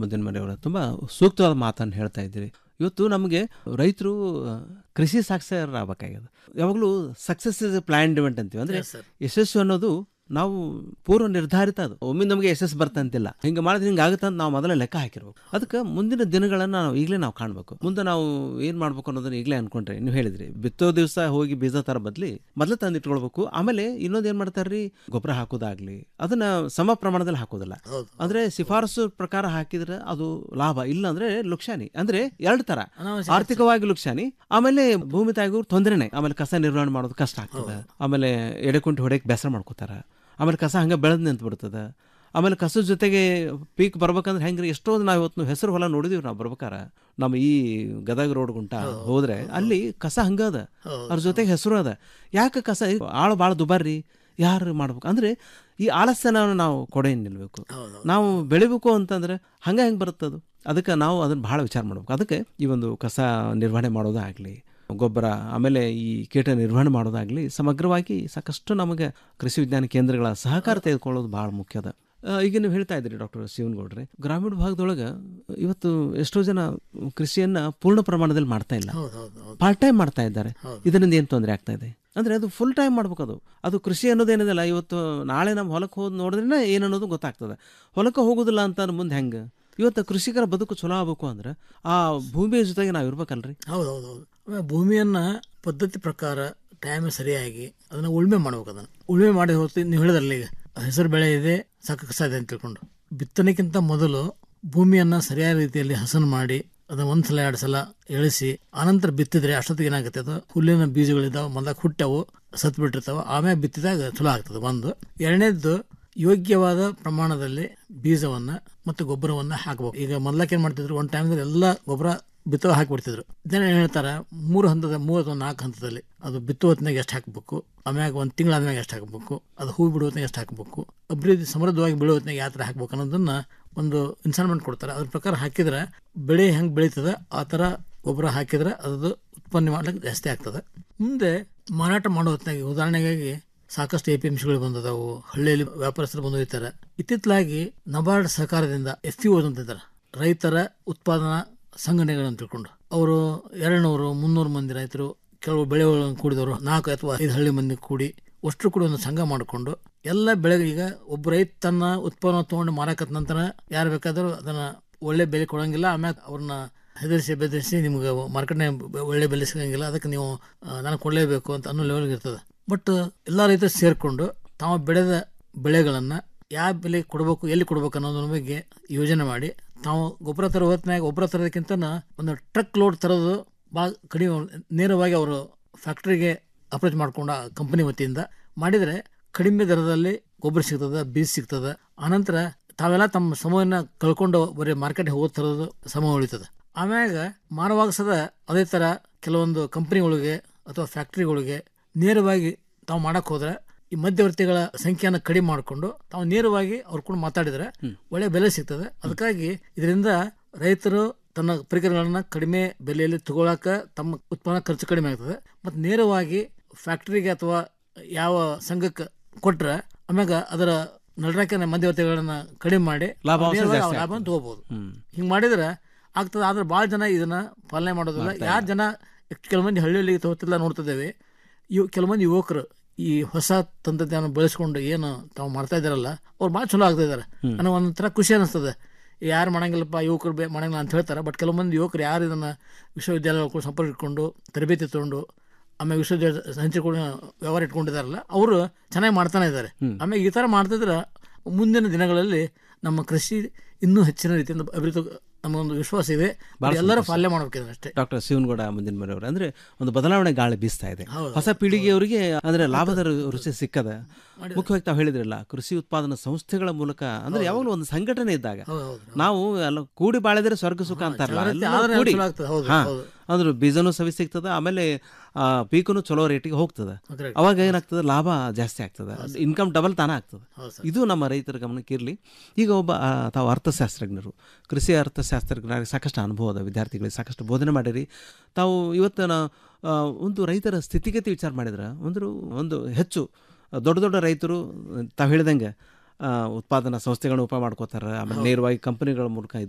ಮುದ್ದಿನ ಮನೆಯವರ ತುಂಬ ಸೂಕ್ತವಾದ ಮಾತನ್ನು ಹೇಳ್ತಾ ಇದ್ದೀರಿ ಇವತ್ತು ನಮಗೆ ರೈತರು ಕೃಷಿ ಸಾಕ್ಷರರಾಗಬೇಕಾಗ್ಯದ ಯಾವಾಗಲೂ success is a planned event ಅಂತೀವಿ ಅಂದರೆ Yes, sir. ಯಶಸ್ಸು ಅನ್ನೋದು ನಾವು ಪೂರ್ವ ನಿರ್ಧಾರಿತ ಅದು ಒಮ್ಮೆ ನಮಗೆ ಯಶಸ್ಸು ಬರ್ತಂತಿಲ್ಲ ಹಿಂಗೆ ಮಾಡಿದ್ರೆ ಹಿಂಗೆ ಆಗುತ್ತೆ ಅಂತ ನಾವು ಮೊದಲೇ ಲೆಕ್ಕ ಹಾಕಿರ್ಬೇಕು ಅದಕ್ಕೆ ಮುಂದಿನ ದಿನಗಳನ್ನು ನಾವು ಈಗಲೇ ನಾವು ಕಾಣಬೇಕು ಮುಂದೆ ನಾವು ಏನು ಮಾಡ್ಬೇಕು ಅನ್ನೋದನ್ನ ಈಗಲೇ ಅನ್ಕೊಂಡ್ರೆ ನೀವು ಹೇಳಿದ್ರಿ ಬಿತ್ತೋ ದಿವಸ ಹೋಗಿ ಬೀಜ ತರ ಬದಲಿ ಮೊದಲು ತಂದು ಇಟ್ಕೊಳ್ಬೇಕು ಆಮೇಲೆ ಇನ್ನೊಂದು ಏನು ಮಾಡ್ತಾರ್ರಿ ಗೊಬ್ಬರ ಹಾಕೋದಾಗ್ಲಿ ಅದನ್ನ ಸಮ ಪ್ರಮಾಣದಲ್ಲಿ ಹಾಕೋದಿಲ್ಲ ಹೌದು. ಅಂದ್ರೆ ಶಿಫಾರಸು ಪ್ರಕಾರ ಹಾಕಿದ್ರೆ ಅದು ಲಾಭ ಇಲ್ಲ ಅಂದ್ರೆ ಲುಕ್ಷಾನಿ ಅಂದ್ರೆ ಎರಡು ತರ ಅನಾವಶ್ಯಕ ಆರ್ಥಿಕವಾಗಿ ಲುಕ್ಷಾನಿ ಆಮೇಲೆ ಭೂಮಿ ತಾಯಿಗೂ ತೊಂದರೆನೆ ಆಮೇಲೆ ಕಸ ನಿರ್ವಹಣೆ ಮಾಡೋದು ಕಷ್ಟ ಆಗ್ತದೆ ಆಮೇಲೆ ಎಡೆಕುಂಟಿ ಹೊಡೆಯಕ್ಕೆ ಬೇಸರ ಮಾಡ್ಕೋತಾರ ಆಮೇಲೆ ಕಸ ಹಂಗೆ ಬೆಳೆದು ನಿಂತು ಬಿಡ್ತದೆ ಆಮೇಲೆ ಕಸದ ಜೊತೆಗೆ ಪೀಕ್ ಬರ್ಬೇಕಂದ್ರೆ ಹೆಂಗ್ರಿ ಎಷ್ಟೋ ನಾವು ಇವತ್ತು ಹೆಸರು ಹೊಲ ನೋಡಿದೀವಿ ನಾವು ಬರ್ಬೇಕಾರ ನಮ್ಮ ಈ ಗದಗ ರೋಡ್ ಗುಂಟ ಹೋದ್ರೆ ಅಲ್ಲಿ ಕಸ ಹಂಗ ಅದ ಅದ್ರ ಜೊತೆಗೆ ಹೆಸರು ಅದ ಯಾಕೆ ಕಸ ಆಳು ಭಾಳ ದುಬಾರಿ ಯಾರು ಮಾಡ್ಬೇಕು ಅಂದ್ರೆ ಈ ಆಲಸ್ಯನ ನಾವು ಕೊಡೆ ನಿಲ್ಬೇಕು ನಾವು ಬೆಳಿಬೇಕು ಅಂತಂದ್ರೆ ಹಂಗ ಹೆಂಗೆ ಬರುತ್ತದು ಅದಕ್ಕೆ ನಾವು ಅದನ್ನ ಭಾಳ ವಿಚಾರ ಮಾಡ್ಬೇಕು ಅದಕ್ಕೆ ಈ ಒಂದು ಕಸ ನಿರ್ವಹಣೆ ಮಾಡೋದಾಗ್ಲಿ ಗೊಬ್ಬರ ಆಮೇಲೆ ಈ ಕೀಟ ನಿರ್ವಹಣೆ ಮಾಡೋದಾಗ್ಲಿ ಸಮಗ್ರವಾಗಿ ಸಾಕಷ್ಟು ನಮಗೆ ಕೃಷಿ ವಿಜ್ಞಾನ ಕೇಂದ್ರಗಳ ಸಹಕಾರ ತೆಗೆದುಕೊಳ್ಳೋದು ಭಾಳ ಮುಖ್ಯದ ಆ, ಈಗ ನೀವು ಹೇಳ್ತಾ ಇದ್ದೀರಿ ಡಾಕ್ಟರ್ ಶಿವನಗೌಡ್ರೆ ಗ್ರಾಮೀಣ ಭಾಗದೊಳಗೆ ಇವತ್ತು ಎಷ್ಟೋ ಜನ ಕೃಷಿಯನ್ನ ಪೂರ್ಣ ಪ್ರಮಾಣದಲ್ಲಿ ಮಾಡ್ತಾ ಇಲ್ಲ ಹೌದು ಹೌದು ಹೌದು ಪಾರ್ಟ್ ಟೈಮ್ ಮಾಡ್ತಾ ಇದ್ದಾರೆ ಇದರಿಂದ ಏನು ತೊಂದರೆ ಆಗ್ತಾ ಇದೆ ಅಂದ್ರೆ ಅದು ಫುಲ್ ಟೈಮ್ ಮಾಡ್ಬೇಕು ಅದು ಅದು ಕೃಷಿ ಅನ್ನೋದೇನಿದೆಲ್ಲ ಇವತ್ತು ನಾಳೆ ನಮ್ಮ ಹೊಲಕ್ಕೆ ಹೋದ್ ನೋಡಿದ್ರೆ ಏನನ್ನೋದು ಗೊತ್ತಾಗ್ತದೆ ಹೊಲಕ್ಕೆ ಹೋಗೋದಿಲ್ಲ ಅಂತ ಮುಂದೆ ಹೆಂಗೆ ಇವತ್ತು ಕೃಷಿಕರ ಬದುಕು ಚಲೋ ಆಗ್ಬೇಕು ಅಂದ್ರೆ ಆ ಭೂಮಿಯ ಜೊತೆಗೆ ನಾವು ಇರ್ಬೇಕಲ್ರಿ ಹೌದು ಹೌದು ಹೌದು ಆಮೇಲೆ ಭೂಮಿಯನ್ನ ಪದ್ಧತಿ ಪ್ರಕಾರ ಟೈಮ್ ಸರಿಯಾಗಿ ಅದನ್ನ ಉಳುಮೆ ಮಾಡ್ಬೇಕು ಅದನ್ನ ಉಳುಮೆ ಮಾಡಿ ಹೊತ್ತು ನೀವು ಹೇಳಿದ್ರಲ್ಲ ಈಗ ಹೆಸರು ಬೆಳೆ ಇದೆ ಸಾಕು ಕಸ ಇದೆ ಅಂತ ತಿಳ್ಕೊಂಡು ಬಿತ್ತನೆಗಿಂತ ಮೊದಲು ಭೂಮಿಯನ್ನ ಸರಿಯಾದ ರೀತಿಯಲ್ಲಿ ಹಸನು ಮಾಡಿ ಅದನ್ನ ಒಂದ್ ಸಲ ಎರಡು ಸಲ ಇಳಿಸಿ ಆನಂತರ ಬಿತ್ತಿದ್ರೆ ಅಷ್ಟೊತ್ತಿಗೆ ಏನಾಗುತ್ತೆ ಅದು ಹುಲ್ಲಿನ ಬೀಜಗಳಿದ್ದಾವೆ ಮೊದಲಾಗ ಹುಟ್ಟವು ಸತ್ ಬಿಟ್ಟಿರ್ತಾವ ಆಮೇಲೆ ಬಿತ್ತಿದಾಗ ಚಲೋ ಆಗ್ತದೆ ಒಂದು ಎರಡನೇದ್ದು ಯೋಗ್ಯವಾದ ಪ್ರಮಾಣದಲ್ಲಿ ಬೀಜವನ್ನ ಮತ್ತು ಗೊಬ್ಬರವನ್ನ ಹಾಕಬೇಕು ಈಗ ಮೊದ್ಲಕ್ಕೆ ಏನ್ ಮಾಡ್ತಿದ್ರು ಒಂದ್ ಟೈಮ್ದಲ್ಲಿ ಎಲ್ಲ ಗೊಬ್ಬರ ಬಿತ್ತುವ ಹಾಕಿಬಿಡ್ತಿದ್ರು ಜನ ಏನ್ ಹೇಳ್ತಾರ ಮೂರು ಹಂತದ ಮೂವತ್ತು ನಾಲ್ಕು ಹಂತದಲ್ಲಿ ಅದು ಬಿತ್ತುವ ಹೊತ್ತಿನಾಗ ಎಷ್ಟು ಹಾಕಬೇಕು ಆಮ್ಯಾಗ ಒಂದು ತಿಂಗಳಾದ್ಮೇಲೆ ಎಷ್ಟು ಹಾಕಬೇಕು ಅದು ಹೂ ಬಿಡುವ ಹೊತ್ತಿನಾಗ ಎಷ್ಟು ಹಾಕಬೇಕು ಅಭಿವೃದ್ಧಿ ಸಮೃದ್ಧವಾಗಿ ಬೆಳೆಯುವ ಹೊತ್ತಿನಾಗ ಯಾವ ಥರ ಹಾಕ್ಬೇಕು ಅನ್ನೋದನ್ನ ಒಂದು ಇನ್ಸ್ಟಾಲ್ಮೆಂಟ್ ಕೊಡ್ತಾರೆ ಅದ್ರ ಪ್ರಕಾರ ಹಾಕಿದ್ರೆ ಬೆಳೆ ಹೆಂಗೆ ಬೆಳೀತದೆ ಆ ಥರ ಗೊಬ್ಬರ ಹಾಕಿದ್ರೆ ಅದು ಉತ್ಪನ್ನ ಮಾಡ್ಲಿಕ್ಕೆ ಜಾಸ್ತಿ ಆಗ್ತದೆ ಮುಂದೆ ಮಾರಾಟ ಮಾಡೋ ಹೊತ್ತಿನಾಗ ಉದಾಹರಣೆಗಾಗಿ ಸಾಕಷ್ಟು ಎ ಪಿ ಎಂ ಸಿಗಳು ಬಂದದಾವು ಹಳ್ಳಿಯಲ್ಲಿ ವ್ಯಾಪಾರಸ್ಥರು ಬಂದು ಹೋಗ್ತಾರೆ ಇತ್ತಿತ್ತಲಾಗಿ ನಬಾರ್ಡ್ ಸಹಕಾರದಿಂದ ಎಫ್ ಪಿ ಅಂತಿದ್ದಾರೆ ರೈತರ ಉತ್ಪಾದನಾ ಸಂಘಟನೆಗಳನ್ನು ತಿಳ್ಕೊಂಡು ಅವರು ಎರಡ್ನೂರು ಮುನ್ನೂರು ಮಂದಿ ರೈತರು ಕೆಲವು ಬೆಳೆಗಳನ್ನು ಕೂಡಿದವರು ನಾಲ್ಕು ಅಥವಾ ಐದು ಹಳ್ಳಿ ಮಂದಿ ಕೂಡಿ ಅಷ್ಟು ಕೂಡ ಒಂದು ಸಂಘ ಮಾಡಿಕೊಂಡು ಎಲ್ಲ ಬೆಳೆಗೆ ಈಗ ಒಬ್ಬ ರೈತ ತನ್ನ ಉತ್ಪನ್ನ ತಗೊಂಡು ಮಾರಾಕತ್ತ ನಂತರ ಯಾರು ಬೇಕಾದರೂ ಅದನ್ನ ಒಳ್ಳೆ ಬೆಲೆ ಕೊಡಂಗಿಲ್ಲ ಆಮ್ಯಾಗ ಅವ್ರನ್ನ ಹೆದರಿಸಿ ಬೆದರಿಸಿ ನಿಮ್ಗೆ ಮಾರ್ಕೆಟ್ನ ಒಳ್ಳೆ ಬೆಲೆ ಸಿಗಂಗಿಲ್ಲ ಅದಕ್ಕೆ ನೀವು ನಾನು ಕೊಡಲೇಬೇಕು ಅಂತ ಅನ್ನೋ ಲೆವೆಲ್ಗೆ ಇರ್ತದೆ ಬಟ್ ಎಲ್ಲ ರೈತರು ಸೇರಿಕೊಂಡು ತಾವು ಬೆಳೆದ ಬೆಳೆಗಳನ್ನು ಯಾವ ಬೆಲೆ ಕೊಡಬೇಕು ಎಲ್ಲಿ ಕೊಡಬೇಕು ಅನ್ನೋದ್ರ ಬಗ್ಗೆ ಯೋಜನೆ ಮಾಡಿ ತಾವು ಗೊಬ್ಬರ ತರೋ ಹೊತ್ತಿನಾಗ ಗೊಬ್ಬರ ತರೋದಕ್ಕಿಂತ ಒಂದು ಟ್ರಕ್ ಲೋಡ್ ತರೋದು ಭಾಳ ಕಡಿಮೆ ನೇರವಾಗಿ ಅವರು ಫ್ಯಾಕ್ಟ್ರಿಗೆ ಅಪ್ರೋಚ್ ಮಾಡ್ಕೊಂಡು ಆ ಕಂಪನಿ ವತಿಯಿಂದ ಮಾಡಿದರೆ ಕಡಿಮೆ ದರದಲ್ಲಿ ಗೊಬ್ಬರ ಸಿಗ್ತದೆ ಬೀಜ ಸಿಗ್ತದೆ ಆನಂತರ ತಾವೆಲ್ಲ ತಮ್ಮ ಸಮಯನ ಕಳ್ಕೊಂಡು ಬರೀ ಮಾರ್ಕೆಟ್ಗೆ ಹೋಗಿ ತರೋದು ಸಮಯ ಉಳಿತದೆ ಆಮ್ಯಾಗ ಮಾನವಾಗಸದ ಅದೇ ಥರ ಕೆಲವೊಂದು ಕಂಪನಿಗಳಿಗೆ ಅಥವಾ ಫ್ಯಾಕ್ಟ್ರಿಗಳಿಗೆ ನೇರವಾಗಿ ತಾವು ಮಾಡಕ್ ಹೋದ್ರೆ ಈ ಮಧ್ಯವರ್ತಿಗಳ ಸಂಖ್ಯೆಯನ್ನು ಕಡಿಮೆ ಮಾಡಿಕೊಂಡು ತಾವು ನೇರವಾಗಿ ಅವ್ರ ಕೂಡ ಮಾತಾಡಿದ್ರೆ ಒಳ್ಳೆ ಬೆಲೆ ಸಿಗ್ತದೆ ಅದಕ್ಕಾಗಿ ಇದರಿಂದ ರೈತರು ತನ್ನ ಪರಿಕರಗಳನ್ನ ಕಡಿಮೆ ಬೆಲೆಯಲ್ಲಿ ತಗೊಳಕ ತಮ್ಮ ಉತ್ಪನ್ನ ಖರ್ಚು ಕಡಿಮೆ ಆಗ್ತದೆ ಮತ್ತು ನೇರವಾಗಿ ಫ್ಯಾಕ್ಟರಿಗೆ ಅಥವಾ ಯಾವ ಸಂಘಕ್ಕೆ ಕೊಟ್ರೆ ಆಮ್ಯಾಗ ಅದರ ನಡರಾಕಿನ ಮಧ್ಯವರ್ತಿಗಳನ್ನ ಕಡಿಮೆ ಮಾಡಿ ಲಾಭಾಂಶ ನೇರವಾಗಿ ಜಾಸ್ತಿ ಆ ಲಾಭ ತಗೋಬಹುದು ಹಿಂಗೆ ಮಾಡಿದ್ರೆ ಆಗ್ತದೆ ಆದ್ರೆ ಭಾಳ ಜನ ಇದನ್ನ ಪಾಲನೆ ಮಾಡೋದಿಲ್ಲ ಯಾರು ಜನ ಕೆಲವು ಮಂದಿ ಹಳ್ಳಿಯಲ್ಲಿ ತಗೋತಿಲ್ಲ ನೋಡ್ತಿದ್ದೇವೆ ಇವ್ ಕೆಲವು ಮಂದಿ ಯುವಕರು ಈ ಹೊಸ ತಂತ್ರಜ್ಞಾನ ಬೆಳೆಸ್ಕೊಂಡು ಏನು ತಾವು ಮಾಡ್ತಾ ಇದಾರಲ್ಲ ಅವ್ರು ಭಾಳ ಚಲೋ ಆಗ್ತಾ ಇದಾರೆ ನನಗೆ ಒಂಥರ ಖುಷಿ ಅನಿಸ್ತದೆ ಯಾರು ಮಾಡಂಗಿಲ್ಲಪ್ಪ ಯುವಕರು ಬೇ ಮಾಡಂಗಿಲ್ಲ ಅಂತ ಹೇಳ್ತಾರೆ ಬಟ್ ಕೆಲವು ಮಂದಿ ಯುವಕರು ಯಾರು ಇದನ್ನ ವಿಶ್ವವಿದ್ಯಾಲಯಗಳು ಸಂಪರ್ಕ ಇಟ್ಕೊಂಡು ತರಬೇತಿ ತಗೊಂಡು ಆಮೇಲೆ ವಿಶ್ವವಿದ್ಯಾಲಯ ಹಂಚಿಕೊಂಡು ವ್ಯವಹಾರ ಇಟ್ಕೊಂಡಿದಾರಲ್ಲ ಅವರು ಚೆನ್ನಾಗಿ ಮಾಡ್ತಾನೆ ಇದ್ದಾರೆ ಆಮೇಲೆ ಈ ಥರ ಮಾಡ್ತಿದ್ರೆ ಮುಂದಿನ ದಿನಗಳಲ್ಲಿ ನಮ್ಮ ಕೃಷಿ ಇನ್ನೂ ಹೆಚ್ಚಿನ ರೀತಿಯಿಂದ ಅಭಿವೃದ್ಧಿ ನಮಗೊಂದು ವಿಶ್ವಾಸ ಇದೆ ಎಲ್ಲರೂ ಪಾಲನೆ ಮಾಡ್ಬೇಕಿದ್ರೆ ಅಷ್ಟೇ ಡಾಕ್ಟರ್ ಶಿವನಗೌಡ ಮುಂದಿನ ಮನೆಯವರು ಅಂದ್ರೆ ಒಂದು ಬದಲಾವಣೆ ಗಾಳಿ ಬೀಸ್ತಾ ಇದೆ ಹೌದು. ಹೊಸ ಪೀಳಿಗೆಯವರಿಗೆ ಅಂದ್ರೆ ಲಾಭದ ರು- ರುಚಿ ಸಿಕ್ಕದ ಮುಖ್ಯವಾಗಿ ತಾವು ಹೇಳಿದ್ರಲ್ಲ ಕೃಷಿ ಉತ್ಪಾದನಾ ಸಂಸ್ಥೆಗಳ ಮೂಲಕ ಅಂದ್ರೆ ಯಾವಾಗಲೂ ಒಂದು ಸಂಘಟನೆ ಇದ್ದಾಗ ಹೌದು, ಹೌದು. ನಾವು ಎಲ್ಲ ಕೂಡಿ ಬಾಳಿದ್ರೆ ಸ್ವರ್ಗ ಸುಖ ಅಂತಾರಲ್ಲ ಜಾಗೃತಿ ಎಲ್ಲರೂ ಆದ್ರೆ ಕೂಡಿ ಚಲೋ ಆಗ್ತದೆ, ಹೌದು, ಹಾ. ಹೌದು. ಅಂದ್ರೆ ಬೀಜನೂ ಸವಿ ಸಿಗ್ತದ ಆಮೇಲೆ ಆ, ಪೀಕನು ಚಲೋ ರೇಟಿಗೆ ಹೋಗ್ತದೆ Correct. ಅವಾಗ ಏನಾಗ್ತದೆ ಲಾಭ ಜಾಸ್ತಿ ಆಗ್ತದೆ ಇನ್ಕಮ್ ಡಬಲ್ ತಾನೇ ಆಗ್ತದೆ ಹೌದು ಸರ್. ಇದು ನಮ್ಮ ರೈತರ ಗಮನಕ್ಕೆ ಇರಲಿ ಈಗ ಒಬ್ಬ ಆ, ತಾವು ಅರ್ಥಶಾಸ್ತ್ರಜ್ಞರು ಕೃಷಿ ಅರ್ಥಶಾಸ್ತ್ರಜ್ಞರಿಗೆ ಸಾಕಷ್ಟು ಅನುಭವದ ವಿದ್ಯಾರ್ಥಿಗಳಿಗೆ ಸಾಕಷ್ಟು ಬೋಧನೆ ಮಾಡಿರಿ ತಾವು ಇವತ್ತಿನ ಆ, ಒಂದು ರೈತರ ಸ್ಥಿತಿಗತಿ ವಿಚಾರ ಮಾಡಿದ್ರೆ ಒಂದು ಒಂದು ಹೆಚ್ಚು ದೊಡ್ಡ ದೊಡ್ಡ ರೈತರು ತಾವು ಹೇಳಿದಂಗೆ ಆ, ಉತ್ಪಾದನಾ ಸಂಸ್ಥೆಗಳನ್ನ ಉಪ ಮಾಡ್ಕೋತಾರೆ ಆಮೇಲೆ ನೇರವಾಗಿ ಕಂಪನಿಗಳ ಮೂಲಕ